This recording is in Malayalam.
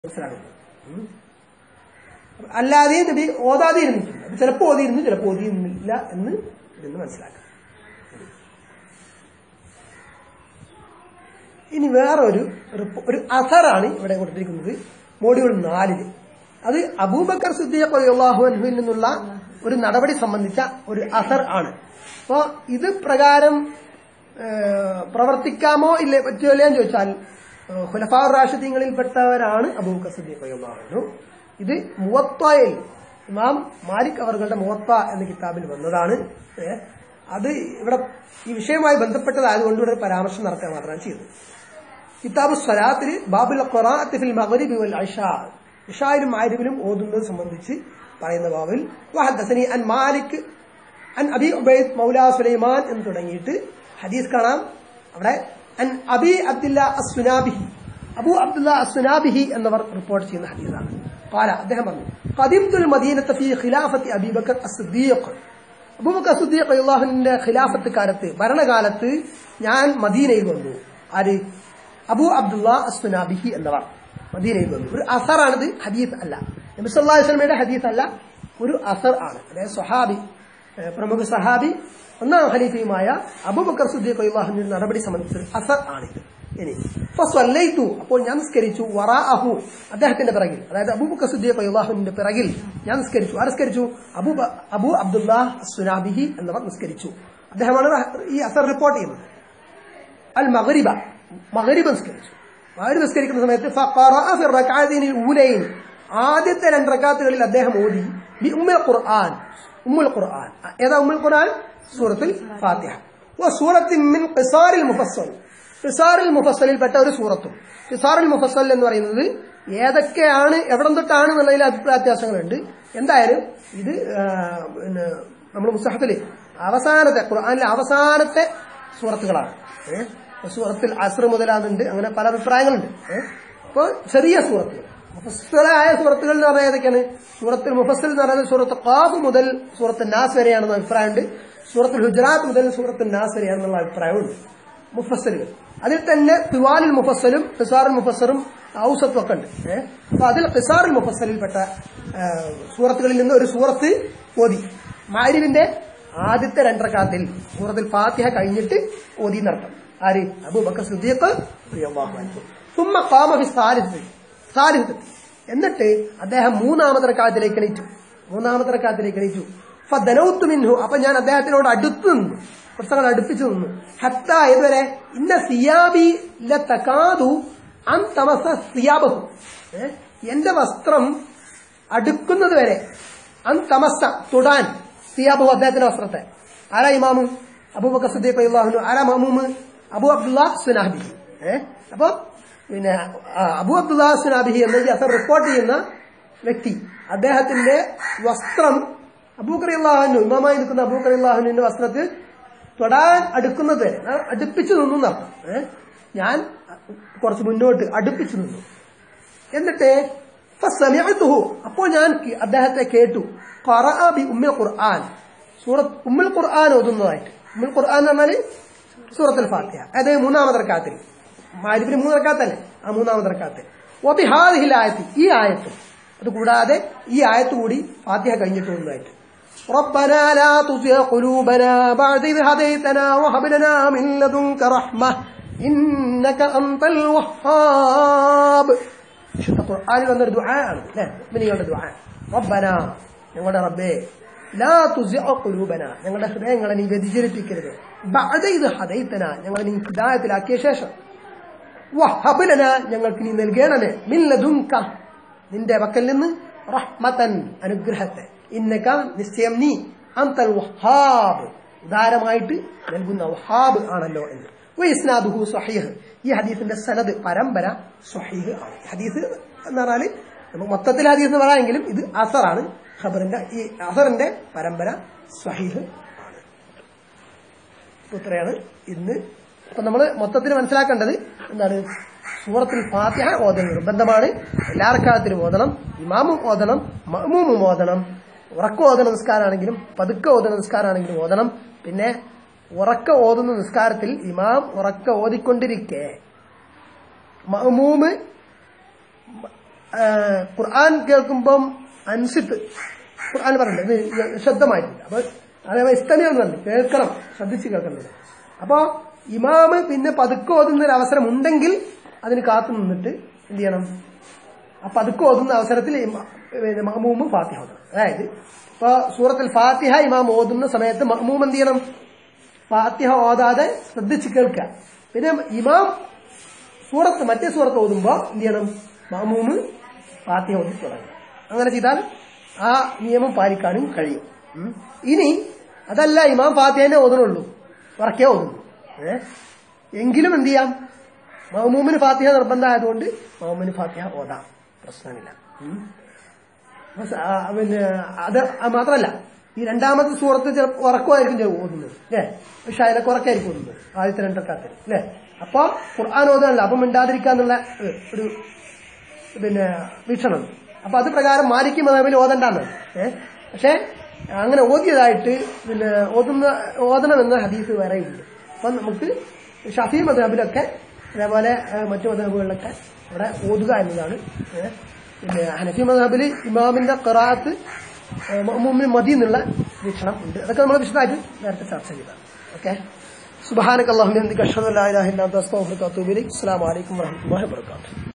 മനസ്സിലാകുന്നത് ഉം. അല്ലാതെ നബി ഓതാതെ ഇരുന്നിട്ടുണ്ട് അത് ചിലപ്പോൾ ഓതിയിരുന്നു ചിലപ്പോൾ ഓതിയിരുന്നില്ല എന്ന് ഇതിന്ന് മനസ്സിലാക്കാം ഇനി വേറെ ഒരു റിപ്പോ- ഒരു അസറാണ് ഇവിടെ കൊടുത്തിരിക്കുന്നത് മോഡ്യൂൾ നാലില് അത് അബൂബക്കർ സിദ്ദീഖ് റളിയല്ലാഹു അൻഹുവിൽ നിന്നുള്ള ഒരു നടപടി സംബന്ധിച്ച ഒരു അസർ ആണ് അപ്പോ ഇത് പ്രകാരം ഏഹ്, പ്രവർത്തിക്കാമോ ഇല്ലേ പറ്റിയോ ഇല്ലയോ എന്ന് ചോദിച്ചാൽ ഏഹ്, ഖുലഫാ റാഷിദീങ്ങളിൽപ്പെട്ടവരാണ് അബൂബക്കർ സിദ്ദീഖ് റളിയല്ലാഹു അൻഹു ഇത് മുവത്തയിൽ ഇമാം മാലിക് അവറുകളുടെ മുവത്ത എന്ന കിതാബിൽ വന്നതാണ് ഏഹ്, അത് ഇവിടെ ഈ വിഷയവുമായി ബന്ധപ്പെട്ടതായതുകൊണ്ട് ഇവിടെ ഒരു പരാമർശം നടത്തുക മാത്രമാണ് ചെയ്തത് കിതാബ് സ്വലാത്തിൽ ബാബുൽ ഖുറാഅത്ത് ഫിൽ മഗ്രിബി വൽ ഇഷാ ഇഷായിലും ആരിബിലും ഓതുന്നത് സംബന്ധിച്ച് പറയുന്ന ബാബിൽ വഹദ്ദസനി അൻ മാലിക് അൻ അബി ഉബൈദ് മൗലാ സുലൈമാൻ എന്ന് തുടങ്ങിയിട്ട് ഹദീസ് കാണാം അവിടെ അൻ Abi Abdullah Assunabihi Abu Abdullah Assunabihi എന്നവർ റിപ്പോർട്ട് ചെയ്യുന്ന ഹദീസാണ് قال അദ്ദേഹം പറഞ്ഞു ഖദിംതുൽ മദീനത്ത് ഫീ ഖിലാഫത്തി അബീബക്കർ അസ്ദിഖ് അബൂബക്കർ സുദ്ദീഖ് അള്ളാഹുവിന്റെ ഖിലാഫത്ത് കാലത്ത് ഭരണകാലത്ത് ഞാൻ മദീനയിൽ വന്നു ആര് അബൂ അബ്ദുള്ള അസ്തുനാബിഹി എന്നവർ മദീനയിൽ വന്നു ഒരു അസറാണിത് ഹദീസ് അല്ല നബി സല്ലല്ലാഹു അലൈഹി വസല്ലമയുടെ ഹദീസ് അല്ല ഒരു അസർ ആണ് അതായത് സ്വഹാബി ഏഹ് പ്രമുഖ സഹാബി ഒന്നാം ഖലീഫയുമായ അബൂബക്കർ സുദ്ദീഖ് അള്ളാഹുവിന്റെ നടപടി സംബന്ധിച്ച ഒരു അസർ ആണിത് ഇനി ഫസ്വല്ലൈതു അപ്പോൾ ഞാൻ നിസ്കരിച്ചു വറാഅഹു അദ്ദേഹത്തിന്റെ പിറകിൽ അതായത് അബൂബക്കർ സുദ്ദീഖ് അള്ളാഹുവിന്റെ പിറകിൽ ഞാൻ നിസ്കരിച്ചു ആര് നിസ്കരിച്ചു അബൂ അബൂ അബ്ദുല്ലാഹ് സുനാബിഹി എന്നവർ നിസ്കരിച്ചു അദ്ദേഹമാണ് ഈ അസർ റിപ്പോർട്ട് ചെയ്യുന്നത് അൽ മഗ്രിബ മഗ്രിബ് നിസ്കരിച്ചു മഗ്രിബ് നിസ്കരിക്കുന്ന സമയത്ത് ഫഖറഅ ഫി റകഅതൈനി ഊലൈൻ ആദ്യത്തെ രണ്ട് റക്അത്തുകളിൽ അദ്ദേഹം ഓതി ബി ഉമ്മുൽ ഖുർആൻ ഉമ്മുൽ ഖുർആൻ ഏതാ ഉമ്മുൽ ഖുർആൻ സൂറത്തുൽ ഫാത്തിഹ വ സൂറത്തിൻ മിൻ ഖിസാറിൽ മുഫസ്സൽ ഖിസാറിൽ മുഫസ്സലിൽ പെട്ട ഒരു സൂറത്തും ഖിസാറുൽ മുഫസ്സൽ എന്ന് പറയുന്നത് ഏതൊക്കെയാണ് എവിടം തൊട്ടാണ് എന്നുള്ളതിൽ അഭിപ്രായ വ്യത്യാസങ്ങളുണ്ട് എന്തായാലും ഇത് ആ, പിന്നെ നമ്മൾ മുസ്തഹഫിൽ അവസാനത്തെ ഖുർആനിലെ അവസാനത്തെ സൂറത്തുകളാണ് ഏഹ് സൂറത്തിൽ അസ്ര മുതലാകുന്നുണ്ട് അങ്ങനെ പല അഭിപ്രായങ്ങളുണ്ട് ഏഹ് അപ്പോൾ ചെറിയ സൂറത്തുകൾ മുഫസ്സലായ സൂറത്തുകൾ എന്ന് പറഞ്ഞാൽ ഏതൊക്കെയാണ് സൂറത്തിൽ മുഫസ്സിൽ എന്ന് പറയുന്നത് സൂറത്ത് ഖാഫ് മുതൽ സൂറത്ത് നാസ് വരെയാണെന്ന അഭിപ്രായമുണ്ട് സൂറത്തുൽ ഹുജറാത്ത് മുതൽ സൂറത്ത് നാസ് വരെയാണെന്നുള്ള അഭിപ്രായമുണ്ട് മുഫസ്സലുകൾ അതിൽ തന്നെ തിവാലിൽ മുഫസ്സലും ഖിസാറുൽ മുഫസ്സറും ഔസത്തും ഒക്കെ ഉണ്ട് ഏഹ് അപ്പൊ അതിൽ ഖിസാറുൽ മുഫസ്സലിൽപ്പെട്ട ആ, സൂറത്തുകളിൽ നിന്ന് ഒരു സൂറത്ത് ഓതി മാരിവിന്റെ ആദ്യത്തെ രണ്ടരക്കാത്തിൽ സൂറത്തിൽ ഫാത്തിഹ കഴിഞ്ഞിട്ട് ഓതി നടത്തം ആര് അബൂബക്കർ സിദ്ദീഖ് റളിയല്ലാഹു അൻഹു സുമ്മ ഖാമ ഫി സാലിസത്തി സാലിസത്തി എന്നിട്ട് അദ്ദേഹം മൂന്നാമത്തെ റക്കാത്തിലേക്ക് എണീറ്റു മൂന്നാമത്തെ റക്കാത്തിലേക്ക് എണീറ്റു ഫദനൗത്തു മിൻഹു അപ്പൊ ഞാൻ അദ്ദേഹത്തിനോട് അടുത്ത് നിന്നു പുസ്തകങ്ങൾ അടുപ്പിച്ചു നിന്നു ഹത്ത ഇതുവരെ ഇന്ന സിയാബി ലതകാദു അൻ തമസ സിയാബഹു ഏ? എന്റെ വസ്ത്രം അടുക്കുന്നത് വരെ അൻ തമസ്സ തൊടാൻ സിയാബഹു അദ്ദേഹത്തിന്റെ വസ്ത്രത്തെ ആരാ ഇമാമു അബൂബക്കർ സിദ്ദീഖ് റളിയല്ലാഹു അൻഹു ആരാ മമൂമ് അബൂ അബ്ദുല്ലാ സുനാബി ഏ അപ്പൊ പിന്നെ ആ, അബൂ അബ്ദുല്ലാ സുനാബിഹി എന്ന ഈ അസർ റിപ്പോർട്ട് ചെയ്യുന്ന വ്യക്തി അദ്ദേഹത്തിന്റെ വസ്ത്രം അബൂക്കർ അള്ളാഹുനു ഇമാമായി നിൽക്കുന്ന അബൂക്കർ അള്ളാഹുനുവിന്റെ വസ്ത്രത്തിൽ തൊടാൻ അടുക്കുന്നത് വരെ ആ, അടുപ്പിച്ചു നിന്നു എന്നർത്ഥം ഏഹ് ഞാൻ കുറച്ച് മുന്നോട്ട് അടുപ്പിച്ചു നിന്നു എന്നിട്ട് ഫസമിഅതുഹു അപ്പോൾ ഞാൻ കേ- അദ്ദേഹത്തെ കേട്ടു ഖറഅ ബി ഉമ്മിൽ ഖുർആൻ സൂറത്ത് ഉമ്മുൽ ഖുർആൻ ഓതുന്നതായിട്ട് ഉമ്മുൽ ഖുർആൻ എന്ന് പറഞ്ഞാൽ സൂറത്തുൽ ഫാത്തിഹ അതായത് മൂന്നാമത്തെ റക്കാത്തിൽ മാരിബിന് മൂന്ന് റക്കാത്തല്ലേ ആ മൂന്നാമത്തെ റക്കാത്ത് വബി ഹാദിഹിൽ ആയത്തി ഈ ആയത്തും അത് കൂടാതെ ഈ ആയത്ത് കൂടി ഫാത്തിഹ കഴിഞ്ഞിട്ട് ഒന്നായിട്ട് ربنا لا تزغ قلوبنا بعد إذ هديتنا وهب لنا من لدنك رحمة إنك أنت الوهاب വിശുദ്ധ ഖുർആനിൽ വന്നൊരു ദുആ ആണ് അല്ലേ മുഅ്മിനീങ്ങളുടെ ദുആ റബ്ബന ഞങ്ങളുടെ റബ്ബേ ലാ തുസിഅ ഖുലൂബന ഞങ്ങളുടെ ഹൃദയങ്ങളെ നീ വ്യതിചലിപ്പിക്കരുത് ബഅദ ഇത് ഹദൈതന ഞങ്ങളെ നീ ഹിദായത്തിലാക്കിയ ശേഷം വഹബ് ലന ഞങ്ങൾക്ക് നീ നൽകണമേ മിൻ ലദുൻക നിന്റെ പക്കൽ നിന്ന് റഹ്മതൻ അനുഗ്രഹത്തെ ഇന്നക നിശ്ചയം നീ അന്തൽ വഹാബ് ഉദാരമായിട്ട് നൽകുന്ന വഹാബ് ആണല്ലോ എന്ന് വൈസ്നാദുഹു സഹീഹ് ഈ ഹദീസിന്റെ സനദ് പരമ്പര സഹീഹ് ആണ് ഹദീസ് എന്ന് പറഞ്ഞാൽ നമുക്ക് മൊത്തത്തിൽ ഹദീസ് എന്ന് പറയാമെങ്കിലും ഇത് അസറാണ് ഖബറിന്റെ ഈ അസറിന്റെ പരമ്പര സഹീഹ് ആണ് ഇപ്പൊ ഇത്രയാണ് ഇന്ന് അപ്പൊ നമ്മൾ മൊത്തത്തിൽ മനസ്സിലാക്കേണ്ടത് എന്താണ് സൂറത്തിൽ ഫാത്തിഹ ഓതൽ നിർബന്ധമാണ് എല്ലാ റക്കാലത്തിലും ഓതണം ഇമാമും ഓതണം മഹ്മൂമും ഓതണം ഉറക്കം ഓതുന്ന നിസ്കാരമാണെങ്കിലും പതുക്കെ ഓതുന്ന നിസ്കാരമാണെങ്കിലും ഓതണം പിന്നെ ഉറക്ക ഓതുന്ന നിസ്കാരത്തിൽ ഇമാം ഉറക്ക ഓതിക്കൊണ്ടിരിക്കെ മഹ്മൂമ് ആ, ഖുർആൻ കേൾക്കുമ്പം അൻസിത്ത് ഖുർആൻ പറഞ്ഞിട്ടുണ്ട് ഇത് ശബ്ദമായിട്ടില്ല അപ്പൊ അതേപോലെ ഇസ്തമി എന്ന് പറഞ്ഞു കേൾക്കണം ശ്രദ്ധിച്ച് കേൾക്കേണ്ടത് അപ്പോ ഇമാമ് പിന്നെ പതുക്കെ ഓതുന്ന ഒരു അവസരം ഉണ്ടെങ്കിൽ അതിന് കാത്തു നിന്നിട്ട് എന്ത് ചെയ്യണം ആ പതുക്കെ ഓതുന്ന അവസരത്തിൽ ഇമ- പിന്നെ മഹ്മൂമും ഫാത്തിഹ ഓതണം അതായത് ഇപ്പൊ സൂറത്തിൽ ഫാത്തിഹ ഇമാം ഓതുന്ന സമയത്ത് മഹ്മൂം എന്ത് ചെയ്യണം ഫാത്തിഹ ഓതാതെ ശ്രദ്ധിച്ച് കേൾക്കുക പിന്നെ ഇമാം സൂറത്ത് മറ്റേ സൂറത്ത് ഓതുമ്പോ എന്ത് ചെയ്യണം മഹ്മൂമ് ഫാത്തിഹ ഓതി തുടങ്ങും അങ്ങനെ ചെയ്താൽ ആ നിയമം പാലിക്കാനും കഴിയും ഉം. ഇനി അതല്ല ഇമാം ഫാത്തിഹനെ ഓതണുള്ളൂ ഉറക്കേ ഓതുന്നു ഏ? എങ്കിലും എന്ത് ചെയ്യാം മഹ്മൂമിന് ഫാത്തിഹ നിർബന്ധമായതുകൊണ്ട് മഹ്മൂമിന് ഫാത്തിഹ ഓതാം പ്രശ്നമില്ല ഉം. അപ്പൊ സ- ആ, പിന്നെ അത് അത് മാത്രമല്ല ഈ രണ്ടാമത്തെ സൂറത്ത് ചിലപ്പോൾ ഉറക്കമായിരിക്കും ചിലപ്പോൾ ഓതുന്നത് അല്ലേ പക്ഷെ അതിലൊക്കെ ഉറക്കായിരിക്കും ഓതുന്നത് ആദ്യത്തെ രണ്ടൊക്കെ അല്ലേ അപ്പൊ ഖുർആൻ ഓതാനല്ല അപ്പം മിണ്ടാതിരിക്കാന്നുള്ള ഏ, ഒരു പിന്നെ വീക്ഷണം അപ്പൊ അത് പ്രകാരം മാലിക്ക് മതബിൽ ഓതണ്ടാന്ന് ഏഹ് പക്ഷെ അങ്ങനെ ഓതിയതായിട്ട് പിന്നെ ഓതുന്ന ഓതണമെന്ന ഹദീസ് വേറെ ഉണ്ട് അപ്പൊ നമുക്ക് ഷഫി മതബിലൊക്കെ അതേപോലെ ഏഹ്, മറ്റു മതബുകളിലൊക്കെ ഇവിടെ ഓതുക എന്നതാണ് ഏഹ്. പിന്നെ ഹനഫി മതബിൽ ഇമാമിന്റെ ഖറാത്ത് മുമ്പിൽ മതി എന്നുള്ള വീക്ഷണം ഉണ്ട് അതൊക്കെ നമ്മൾ വിശദമായിട്ട് നേരത്തെ ചർച്ച ചെയ്തതാണ് ഓക്കെ സുബാനക്കല്ലാഹു അഷ്ഹദു അല്ലാ ഇലാഹ ഇല്ലാ അൻത അസ്തഗ്ഫിറുക വഅത്തൂബു ഇലൈക് അസ്സലാമു അലൈക്കും വറഹ്മത്തുള്ളാഹി വബറകാതുഹു